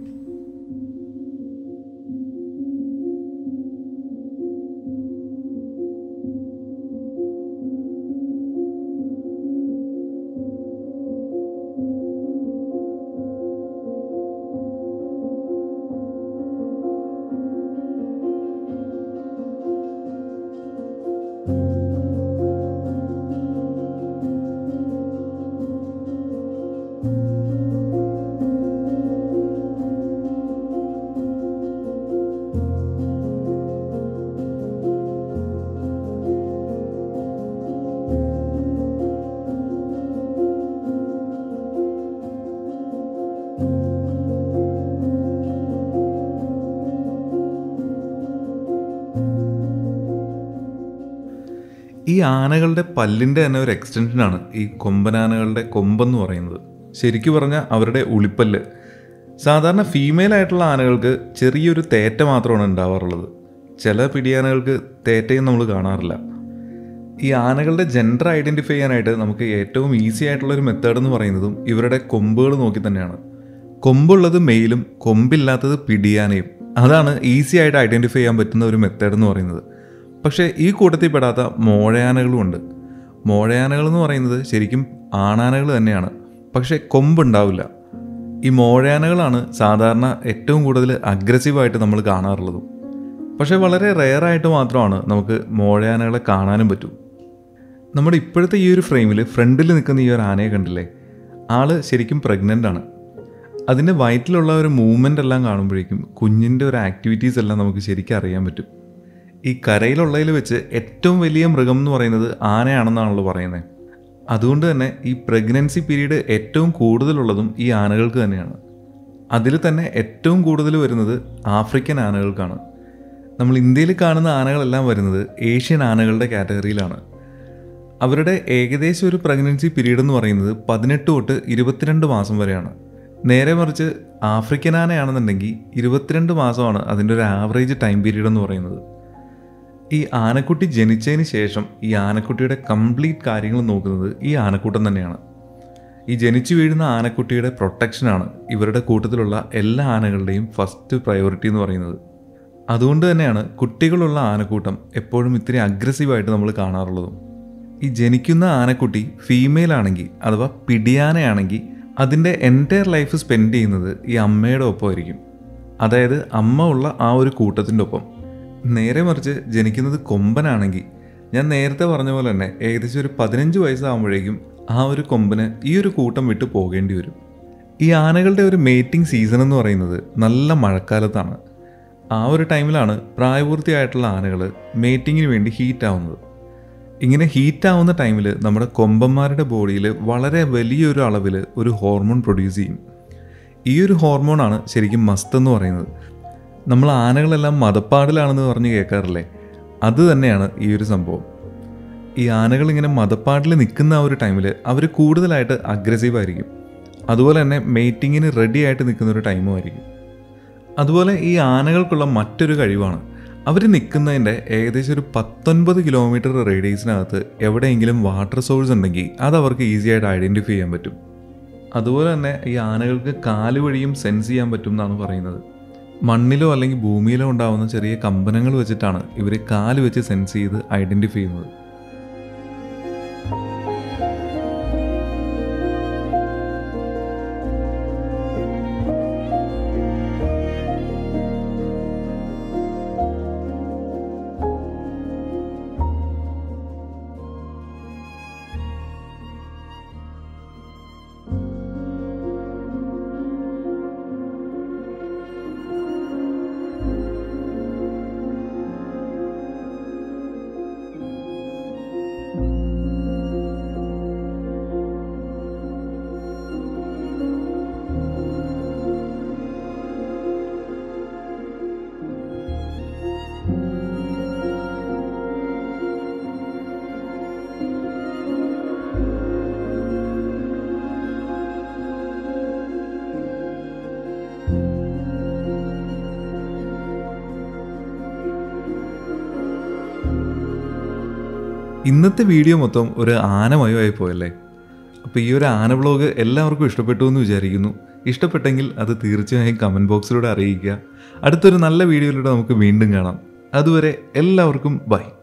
ഈ ആനകളുടെ പല്ലിൻ്റെ തന്നെ ഒരു എക്സ്റ്റൻഷനാണ് ഈ കൊമ്പനാനകളുടെ കൊമ്പെന്ന് പറയുന്നത് ശരിക്കു പറഞ്ഞാൽ അവരുടെ ഉളിപ്പല്ല് സാധാരണ ഫീമെയിൽ ആയിട്ടുള്ള ആനകൾക്ക് ചെറിയൊരു തേറ്റ മാത്രമാണ് ഉണ്ടാവാറുള്ളത് ചില പിടിയാനകൾക്ക് തേറ്റയും നമ്മൾ കാണാറില്ല ഈ ആനകളുടെ ജെൻഡർ ഐഡൻറ്റിഫൈ ചെയ്യാനായിട്ട് നമുക്ക് ഏറ്റവും ഈസി ആയിട്ടുള്ള ഒരു മെത്തേഡ് എന്ന് പറയുന്നതും ഇവരുടെ കൊമ്പുകൾ നോക്കി തന്നെയാണ് കൊമ്പുള്ളത് മെയിലും കൊമ്പില്ലാത്തത് പിടിയാനയും അതാണ് ഈസി ആയിട്ട് ഐഡൻറ്റിഫൈ ചെയ്യാൻ പറ്റുന്ന ഒരു മെത്തേഡ് എന്ന് പറയുന്നത് പക്ഷേ ഈ കൂട്ടത്തിൽ പെടാത്ത മോഴയാനകളും ഉണ്ട് മോഴയാനകൾ എന്ന് പറയുന്നത് ശരിക്കും ആണാനകൾ തന്നെയാണ് പക്ഷേ കൊമ്പുണ്ടാവില്ല ഈ മോഴയാനകളാണ് സാധാരണ ഏറ്റവും കൂടുതൽ അഗ്രസീവായിട്ട് നമ്മൾ കാണാറുള്ളതും പക്ഷേ വളരെ റെയറായിട്ട് മാത്രമാണ് നമുക്ക് മോഴയാനകളെ കാണാനും പറ്റൂ നമ്മുടെ ഇപ്പോഴത്തെ ഈ ഒരു ഫ്രെയിമിൽ ഫ്രണ്ടിൽ നിൽക്കുന്ന ഈ ഒരു ആനയെ കണ്ടില്ലേ ആള് ശരിക്കും പ്രഗ്നൻ്റ് ആണ് അതിൻ്റെ വയറ്റിലുള്ള ഒരു മൂവ്മെൻ്റ് എല്ലാം കാണുമ്പോഴേക്കും കുഞ്ഞിൻ്റെ ഒരു ആക്ടിവിറ്റീസ് എല്ലാം നമുക്ക് ശരിക്കും അറിയാൻ പറ്റും ഈ കരയിലുള്ളതിൽ വെച്ച് ഏറ്റവും വലിയ മൃഗം എന്ന് പറയുന്നത് ആനയാണെന്നാണല്ലോ പറയുന്നത് അതുകൊണ്ട് തന്നെ ഈ പ്രഗ്നൻസി പീരീഡ് ഏറ്റവും കൂടുതലുള്ളതും ഈ ആനകൾക്ക് തന്നെയാണ് അതിൽ തന്നെ ഏറ്റവും കൂടുതൽ വരുന്നത് ആഫ്രിക്കൻ ആനകൾക്കാണ് നമ്മൾ ഇന്ത്യയിൽ കാണുന്ന ആനകളെല്ലാം വരുന്നത് ഏഷ്യൻ ആനകളുടെ കാറ്റഗറിയിലാണ് അവരുടെ ഏകദേശം ഒരു പ്രഗ്നൻസി പീരീഡ് എന്ന് പറയുന്നത് പതിനെട്ട് തൊട്ട് ഇരുപത്തിരണ്ട് മാസം വരെയാണ് നേരെ മറിച്ച് ആഫ്രിക്കൻ ആനയാണെന്നുണ്ടെങ്കിൽ ഇരുപത്തിരണ്ട് മാസമാണ് അതിൻ്റെ ഒരു ആവറേജ് ടൈം പീരീഡ് എന്ന് പറയുന്നത് ഈ ആനക്കുട്ടി ജനിച്ചതിന് ശേഷം ഈ ആനക്കുട്ടിയുടെ കംപ്ലീറ്റ് കാര്യങ്ങൾ നോക്കുന്നത് ഈ ആനക്കൂട്ടം തന്നെയാണ് ഈ ജനിച്ചു വീഴുന്ന ആനക്കുട്ടിയുടെ പ്രൊട്ടക്ഷനാണ് ഇവരുടെ കൂട്ടത്തിലുള്ള എല്ലാ ആനകളുടെയും ഫസ്റ്റ് പ്രയോറിറ്റി എന്ന് പറയുന്നത് അതുകൊണ്ട് തന്നെയാണ് കുട്ടികളുള്ള ആനക്കൂട്ടം എപ്പോഴും ഇത്തിരി അഗ്രസീവായിട്ട് നമ്മൾ കാണാറുള്ളതും ഈ ജനിക്കുന്ന ആനക്കുട്ടി ഫീമെയിൽ ആണെങ്കിൽ അഥവാ പിടിയാനയാണെങ്കിൽ അതിൻ്റെ എൻറ്റയർ ലൈഫ് സ്പെൻഡ് ചെയ്യുന്നത് ഈ അമ്മയുടെ ഒപ്പമായിരിക്കും അതായത് അമ്മ ഉള്ള ആ ഒരു കൂട്ടത്തിൻ്റെ ഒപ്പം നേരെ മറിച്ച് ജനിക്കുന്നത് കൊമ്പനാണെങ്കിൽ ഞാൻ നേരത്തെ പറഞ്ഞ പോലെ തന്നെ ഏകദേശം ഒരു പതിനഞ്ച് വയസ്സാകുമ്പോഴേക്കും ആ ഒരു കൊമ്പന് ഈ ഒരു കൂട്ടം വിട്ട് പോകേണ്ടി വരും ഈ ആനകളുടെ ഒരു മേറ്റിംഗ് സീസൺ എന്ന് പറയുന്നത് നല്ല മഴക്കാലത്താണ് ആ ഒരു ടൈമിലാണ് പ്രായപൂർത്തിയായിട്ടുള്ള ആനകൾ മേറ്റിങ്ങിന് വേണ്ടി ഹീറ്റ് ആവുന്നത് ഇങ്ങനെ ഹീറ്റ് ആവുന്ന ടൈമിൽ നമ്മുടെ കൊമ്പന്മാരുടെ ബോഡിയിൽ വളരെ വലിയൊരു അളവിൽ ഒരു ഹോർമോൺ പ്രൊഡ്യൂസ് ചെയ്യും ഈ ഒരു ഹോർമോണാണ് ശരിക്കും മസ്ത് എന്ന് പറയുന്നത് നമ്മൾ ആനകളെല്ലാം മതപ്പാടിലാണെന്ന് പറഞ്ഞ് കേൾക്കാറില്ലേ അത് തന്നെയാണ് ഈ ഒരു സംഭവം ഈ ആനകൾ ഇങ്ങനെ മതപ്പാടിൽ നിൽക്കുന്ന ആ ഒരു ടൈമിൽ അവർ കൂടുതലായിട്ട് അഗ്രസീവ് ആയിരിക്കും അതുപോലെ തന്നെ മേറ്റിങ്ങിന് റെഡി ആയിട്ട് നിൽക്കുന്ന ഒരു ടൈമും ആയിരിക്കും അതുപോലെ ഈ ആനകൾക്കുള്ള മറ്റൊരു കഴിവാണ് അവർ നിൽക്കുന്നതിൻ്റെ ഏകദേശം ഒരു പത്തൊൻപത് കിലോമീറ്റർ റേഡിയസിനകത്ത് എവിടെയെങ്കിലും വാട്ടർ സോഴ്സ് ഉണ്ടെങ്കിൽ അത് അവർക്ക് ഈസി ആയിട്ട് ഐഡൻറ്റിഫൈ ചെയ്യാൻ പറ്റും അതുപോലെ തന്നെ ഈ ആനകൾക്ക് കാല് വഴിയും സെൻസ് ചെയ്യാൻ പറ്റും എന്നാണ് പറയുന്നത് മണ്ണിലോ അല്ലെങ്കിൽ ഭൂമിയിലോ ഉണ്ടാവുന്ന ചെറിയ കമ്പനങ്ങൾ വെച്ചിട്ടാണ് ഇവർ കാല് വെച്ച് സെൻസ് ചെയ്ത് ഐഡൻറ്റിഫൈ ചെയ്യുന്നത് ഇന്നത്തെ വീഡിയോ മൊത്തം ഒരു ആനമയമായി പോയല്ലേ അപ്പോൾ ഈ ഒരു ആന വ്ളോഗ് എല്ലാവർക്കും ഇഷ്ടപ്പെട്ടു എന്ന് വിചാരിക്കുന്നു ഇഷ്ടപ്പെട്ടെങ്കിൽ അത് തീർച്ചയായും കമൻറ്റ് ബോക്സിലൂടെ അറിയിക്കുക അടുത്തൊരു നല്ല വീഡിയോയിലൂടെ നമുക്ക് വീണ്ടും കാണാം അതുവരെ എല്ലാവർക്കും ബൈ